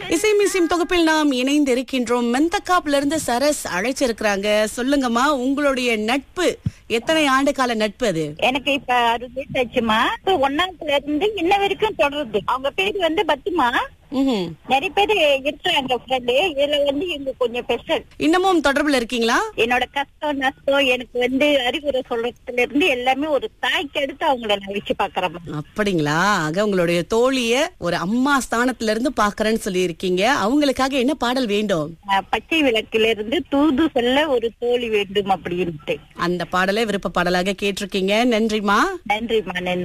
இசை மியூசியம் தொகுப்பில் நாம் இணைந்து இருக்கின்றோம் மெந்தக்காப்ல இருந்து சரஸ் அழைச்சிருக்கிறாங்க சொல்லுங்கம்மா உங்களுடைய நட்பு எத்தனை ஆண்டு கால நட்பு அது எனக்கு இப்ப அறுபது வயசு ஆச்சுமா இப்ப ஒன்னாவதுல இருந்து இன்ன வரைக்கும் தொடருது அவங்க பேரு வந்து பத்துமா ம்ஹும். நிறைய பேரு இருக்கிறாங்க ஃப்ரெண்டு இதுல வந்து இவங்க கொஞ்சம் ஸ்பெஷல் இன்னமும் தொடர்புல இருக்கீங்களா என்னோட கஷ்டம் நஷ்டம் எனக்கு வந்து அறிவுரை சொல்றதுல இருந்து எல்லாமே ஒரு தாய்க்கு அடுத்து அவங்கள நான் வச்சு பாக்குறேன் அப்படிங்களா ஆக உங்களுடைய தோழிய ஒரு அம்மா ஸ்தானத்துல இருந்து பாக்குறேன்னு சொல்லி இருக்கீங்க அவங்களுக்காக என்ன பாடல் வேண்டும் பச்சை விளக்குல இருந்து தூது செல்ல ஒரு தோழி வேண்டும் அப்படின்ட்டு அந்த பாடலை விருப்ப பாடலாக கேட்டிருக்கீங்க நன்றிமா நன்றிமா நன்றி